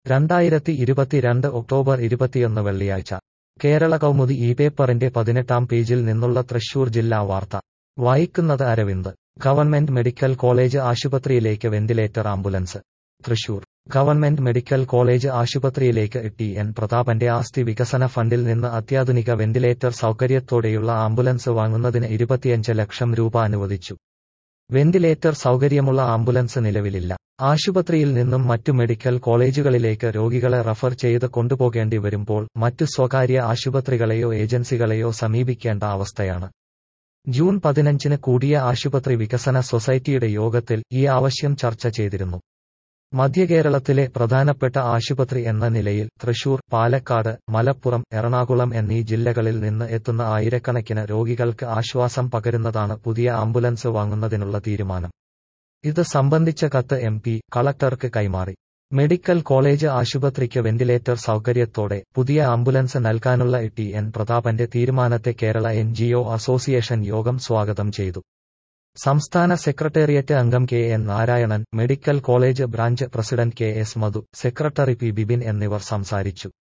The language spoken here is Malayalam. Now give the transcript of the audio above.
രണ്ടായിരത്തി ഇരുപത്തിരണ്ട് ഒക്ടോബർ ഇരുപത്തിയൊന്ന് വെള്ളിയാഴ്ച കേരള കൗമുദി ഈ പേപ്പറിന്റെ പതിനെട്ടാം പേജിൽ നിന്നുള്ള തൃശൂർ ജില്ലാ വാർത്ത വായിക്കുന്നത് അരവിന്ദ് ഗവൺമെന്റ് മെഡിക്കൽ കോളേജ് ആശുപത്രിയിലേക്ക് ventilator ambulance Thrissur government medical college ആശുപത്രിയിലേക്ക് ടി എൻ പ്രതാപന്റെ ആസ്തി വികസന ഫണ്ടിൽ നിന്ന് അത്യാധുനിക വെന്റിലേറ്റർ സൗകര്യത്തോടെയുള്ള ആംബുലൻസ് വാങ്ങുന്നതിന് ഇരുപത്തിയഞ്ച് ലക്ഷം രൂപ അനുവദിച്ചു വെന്റിലേറ്റർ സൗകര്യമുള്ള ആംബുലൻസ് നിലവിലില്ല ആശുപത്രിയിൽ നിന്നും മറ്റു മെഡിക്കൽ കോളേജുകളിലേക്ക് രോഗികളെ റഫർ ചെയ്ത് കൊണ്ടുപോകേണ്ടി വരുമ്പോൾ മറ്റു സ്വകാര്യ ആശുപത്രികളെയോ ഏജൻസികളെയോ സമീപിക്കേണ്ട അവസ്ഥയാണ് ജൂൺ പതിനഞ്ചിന് കൂടിയ ആശുപത്രി വികസന സൊസൈറ്റിയുടെ യോഗത്തിൽ ഈ ആവശ്യം ചർച്ച ചെയ്തിരുന്നു മധ്യകേരളത്തിലെ പ്രധാനപ്പെട്ട ആശുപത്രി എന്ന നിലയിൽ തൃശൂർ പാലക്കാട് മലപ്പുറം എറണാകുളം എന്നീ ജില്ലകളിൽ നിന്ന് എത്തുന്ന ആയിരക്കണക്കിന് രോഗികൾക്ക് ആശ്വാസം പകരുന്നതാണ് പുതിയ ആംബുലൻസ് വാങ്ങുന്നതിനുള്ള തീരുമാനം ഇത് സംബന്ധിച്ച കത്ത് എം പി കളക്ടർക്ക് കൈമാറി മെഡിക്കൽ കോളേജ് ആശുപത്രിക്ക് വെന്റിലേറ്റർ സൗകര്യത്തോടെ പുതിയ ആംബുലൻസ് നൽകാനുള്ള ടി എൻ പ്രതാപന്റെ തീരുമാനത്തെ കേരള എൻ അസോസിയേഷൻ യോഗം സ്വാഗതം ചെയ്തു സംസ്ഥാന സെക്രട്ടേറിയറ്റ് അംഗം K N Narayanan medical college branch president K S Madhu secretary P Bibin എന്നിവർ സംസാരിച്ചു